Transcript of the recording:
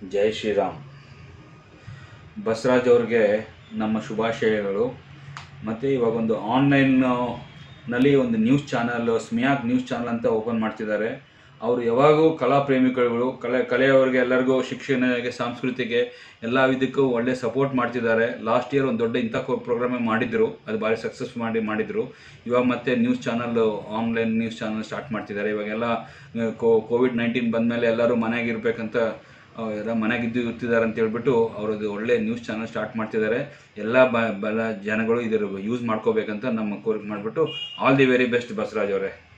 ಜೈ ಶ್ರೀರಾಮ್ ಬಸವರಾಜ್ ಅವ್ರಿಗೆ ನಮ್ಮ ಶುಭಾಶಯಗಳು ಮತ್ತು ಇವಾಗ ಒಂದು ಆನ್ಲೈನ್ ನಲ್ಲಿ ಒಂದು ನ್ಯೂಸ್ ಚಾನಲ್ ಸ್ಮಿಯಾಕ್ ನ್ಯೂಸ್ ಚಾನಲ್ ಅಂತ ಓಪನ್ ಮಾಡ್ತಿದ್ದಾರೆ ಅವರು ಯಾವಾಗೂ ಕಲಾ ಪ್ರೇಮಿಗಳು ಕಲೆ ಕಲೆಯವರಿಗೆ ಎಲ್ಲರಿಗೂ ಶಿಕ್ಷಣಕ್ಕೆ ಸಂಸ್ಕೃತಿಗೆ ಎಲ್ಲ ವಿಧಕ್ಕೂ ಒಳ್ಳೆ ಸಪೋರ್ಟ್ ಮಾಡ್ತಿದ್ದಾರೆ ಲಾಸ್ಟ್ ಇಯರ್ ಒಂದು ದೊಡ್ಡ ಇಂಥ ಪ್ರೋಗ್ರಾಮೇ ಮಾಡಿದ್ರು ಅದು ಭಾರಿ ಸಕ್ಸಸ್ ಮಾಡಿ ಮಾಡಿದರು ಇವಾಗ ಮತ್ತೆ news channel online news channel start ಮಾಡ್ತಿದ್ದಾರೆ ಇವಾಗೆಲ್ಲ ಕೋವಿಡ್ ನೈನ್ಟೀನ್ ಬಂದಮೇಲೆ ಎಲ್ಲರೂ ಮನೆಗೆ ಇರಬೇಕಂತ ಎಲ್ಲ ಮನೆಗಿದ್ದು ಇರ್ತಿದ್ದಾರೆ ಅಂತ ಹೇಳ್ಬಿಟ್ಟು ಅವ್ರದ್ದು ಒಳ್ಳೆ ನ್ಯೂಸ್ ಚಾನಲ್ ಸ್ಟಾರ್ಟ್ ಮಾಡ್ತಿದ್ದಾರೆ ಎಲ್ಲ ಬ ಬಲ ಜನಗಳು ಇದರ ಯೂಸ್ ಮಾಡ್ಕೋಬೇಕಂತ ನಮ್ಮ ಕೋರಿಕೆ ಮಾಡಿಬಿಟ್ಟು all the very best Basavaraj ಅವರೇ